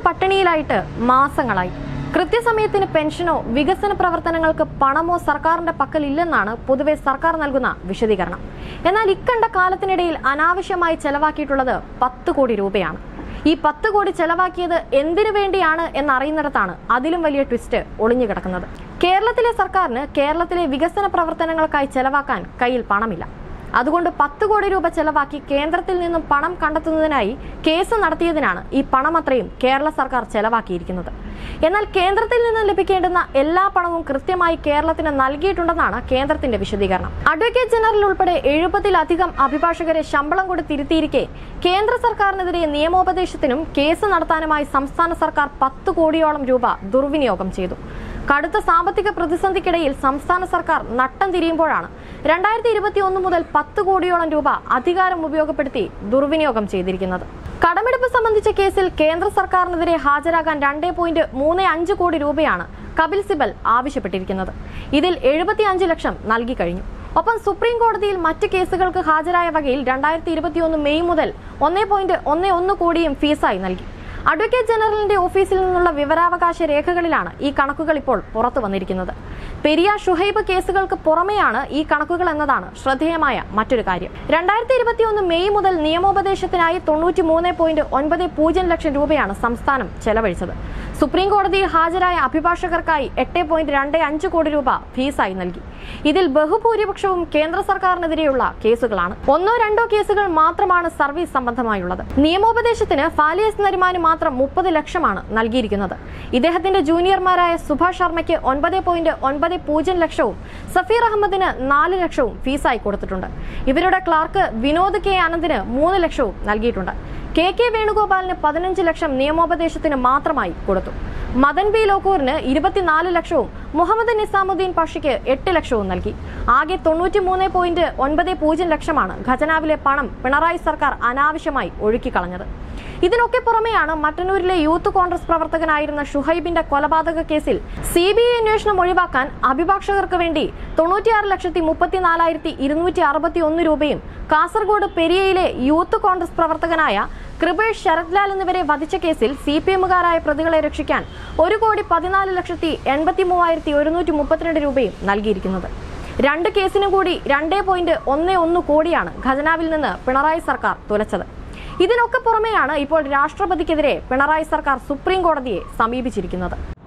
പട്ടിണിയിലായിട്ട് മാസങ്ങളായി കൃത്യസമയത്തിന് പെൻഷനോ വികസന പ്രവർത്തനങ്ങൾക്ക് പണമോ സർക്കാരിന്റെ പക്കലില്ലെന്നാണ് പൊതുവെ സർക്കാർ നൽകുന്ന വിശദീകരണം എന്നാൽ ഇക്കണ്ട കാലത്തിനിടയിൽ അനാവശ്യമായി ചെലവാക്കിയിട്ടുള്ളത് പത്ത് കോടി രൂപയാണ് ഈ പത്ത് കോടി ചെലവാക്കിയത് എന്തിനു വേണ്ടിയാണ് എന്നറിയുന്നിടത്താണ് അതിലും വലിയ ട്വിസ്റ്റ് ഒളിഞ്ഞു കിടക്കുന്നത് കേരളത്തിലെ സർക്കാരിന് കേരളത്തിലെ വികസന പ്രവർത്തനങ്ങൾക്കായി ചെലവാക്കാൻ കയ്യിൽ പണമില്ല അതുകൊണ്ട് പത്ത് കോടി രൂപ ചെലവാക്കി കേന്ദ്രത്തിൽ നിന്നും പണം കണ്ടെത്തുന്നതിനായി കേസ് നടത്തിയതിനാണ് ഈ പണം അത്രയും കേരള സർക്കാർ ചെലവാക്കിയിരിക്കുന്നത് എന്നാൽ കേന്ദ്രത്തിൽ നിന്ന് ലഭിക്കേണ്ടുന്ന എല്ലാ പണവും കൃത്യമായി കേരളത്തിന് നൽകിയിട്ടുണ്ടെന്നാണ് കേന്ദ്രത്തിന്റെ വിശദീകരണം അഡ്വക്കേറ്റ് ജനറൽ ഉൾപ്പെടെ എഴുപതിലധികം അഭിഭാഷകരെ ശമ്പളം കൊടുത്തിരുത്തിയിരിക്കെ കേന്ദ്ര സർക്കാരിനെതിരെ നിയമോപദേശത്തിനും കേസ് നടത്താനുമായി സംസ്ഥാന സർക്കാർ പത്ത് കോടിയോളം രൂപ ദുർവിനിയോഗം ചെയ്തു കടുത്ത സാമ്പത്തിക പ്രതിസന്ധിക്കിടയിൽ സംസ്ഥാന സർക്കാർ നട്ടം തിരിയുമ്പോഴാണ് രണ്ടായിരത്തി ഇരുപത്തി ഒന്ന് മുതൽ പത്ത് കോടിയോളം രൂപ അധികാരം ഉപയോഗപ്പെടുത്തി ദുർവിനിയോഗം ചെയ്തിരിക്കുന്നത് കടമെടുപ്പ് സംബന്ധിച്ച കേസിൽ കേന്ദ്ര സർക്കാരിനെതിരെ ഹാജരാകാൻ രണ്ടേ പോയിന്റ് മൂന്ന് അഞ്ച് കോടി രൂപയാണ് കപിൽ സിബൽ ആവശ്യപ്പെട്ടിരിക്കുന്നത് ഇതിൽ എഴുപത്തി അഞ്ച് ലക്ഷം നൽകി കഴിഞ്ഞു ഒപ്പം സുപ്രീം കോടതിയിൽ മറ്റ് കേസുകൾക്ക് ഹാജരായ വകയിൽ രണ്ടായിരത്തി ഇരുപത്തിയൊന്ന് മെയ് മുതൽ ഒന്നേ പോയിന്റ് ഒന്ന് ഒന്ന് കോടിയും ഫീസായി നൽകി അഡ്വക്കേറ്റ് ജനറലിന്റെ ഓഫീസിൽ നിന്നുള്ള വിവരാവകാശ രേഖകളിലാണ് ഈ കണക്കുകൾ ഇപ്പോൾ പുറത്തു വന്നിരിക്കുന്നത് പെരിയ ഷുഹൈബ് കേസുകൾക്ക് പുറമെയാണ് ഈ കണക്കുകൾ എന്നതാണ് ശ്രദ്ധേയമായ മറ്റൊരു കാര്യം രണ്ടായിരത്തി ഇരുപത്തിയൊന്ന് മെയ് മുതൽ നിയമോപദേശത്തിനായി തൊണ്ണൂറ്റി മൂന്ന് പോയിന്റ് ഒൻപത് പൂജ്യം ലക്ഷം രൂപയാണ് സംസ്ഥാനം ചെലവഴിച്ചത് സുപ്രീം കോടതിയിൽ ഹാജരായ അഭിഭാഷകർക്കായി എട്ട് പോയിന്റ് രണ്ട് അഞ്ച് കോടി രൂപ ഫീസായി നൽകി ഇതിൽ ബഹുഭൂരിപക്ഷവും കേന്ദ്ര സർക്കാരിനെതിരെയുള്ള കേസുകളാണ് ഒന്നോ രണ്ടോ കേസുകൾ മാത്രമാണ് സർവീസ് സംബന്ധമായുള്ളത് നിയമോപദേശത്തിന് ഫാലിയസ് നരിമാന് മാത്രം മുപ്പത് ലക്ഷമാണ് നൽകിയിരിക്കുന്നത് ഇദ്ദേഹത്തിന്റെ ജൂനിയർമാരായ സുഭാഷ് ശർമ്മയ്ക്ക് ഒൻപത് പോയിന്റ് ഒൻപത് പൂജ്യം ലക്ഷവും സഫീർ അഹമ്മദിന് നാല് ലക്ഷവും ഫീസായി കൊടുത്തിട്ടുണ്ട് ഇവരുടെ ക്ലാർക്ക് വിനോദ് കെ ആനന്ദിന് മൂന്ന് ലക്ഷവും നൽകിയിട്ടുണ്ട് കെ കെ വേണുഗോപാലിന് പതിനഞ്ച് ലക്ഷം നിയമോപദേശത്തിന് മാത്രമായി കൊടുത്തു മദൻ ബി ലോക്കൂറിന് ഇരുപത്തിനാല് ലക്ഷവും മുഹമ്മദ് നിസാമുദ്ദീൻ പഷിക്ക് എട്ട് ലക്ഷവും നൽകി ആകെ തൊണ്ണൂറ്റി മൂന്ന് പോയിന്റ് ഒൻപത് പൂജ്യം ലക്ഷമാണ് ഖജനാവിലെ പണം പിണറായി സർക്കാർ അനാവശ്യമായി ഒഴുക്കിക്കളഞ്ഞത് ഇതിനൊക്കെ പുറമെയാണ് മട്ടന്നൂരിലെ യൂത്ത് കോൺഗ്രസ് പ്രവർത്തകനായിരുന്ന ഷുഹൈബിന്റെ കൊലപാതക കേസിൽ സി ബി ഐ അന്വേഷണം ഒഴിവാക്കാൻ അഭിഭാഷകർക്ക് വേണ്ടി തൊണ്ണൂറ്റിയാറ് ലക്ഷത്തി മുപ്പത്തിനാലായിരത്തി ഇരുന്നൂറ്റി അറുപത്തി ഒന്ന് രൂപയും കാസർഗോഡ് പെരിയയിലെ യൂത്ത് കോൺഗ്രസ് പ്രവർത്തകനായ കൃപേഷ് ശരത്ലാൽ എന്നിവരെ വധിച്ച കേസിൽ സി പി എമ്മുകാരായ പ്രതികളെ രക്ഷിക്കാൻ ഒരു കോടി പതിനാല് ലക്ഷത്തി എൺപത്തി മൂവായിരത്തി ഒരുന്നൂറ്റി മുപ്പത്തിരണ്ട് രൂപയും നൽകിയിരിക്കുന്നത് രണ്ട് കേസിനും കൂടി രണ്ടേ പോയിന്റ് ഒന്ന് ഒന്ന് കോടിയാണ് ഖജനാവിൽ നിന്ന് പിണറായി സർക്കാർ തുലച്ചത് ഇതിനൊക്കെ പുറമെയാണ് ഇപ്പോൾ രാഷ്ട്രപതിക്കെതിരെ പിണറായി സർക്കാർ സുപ്രീം കോടതിയെ സമീപിച്ചിരിക്കുന്നത്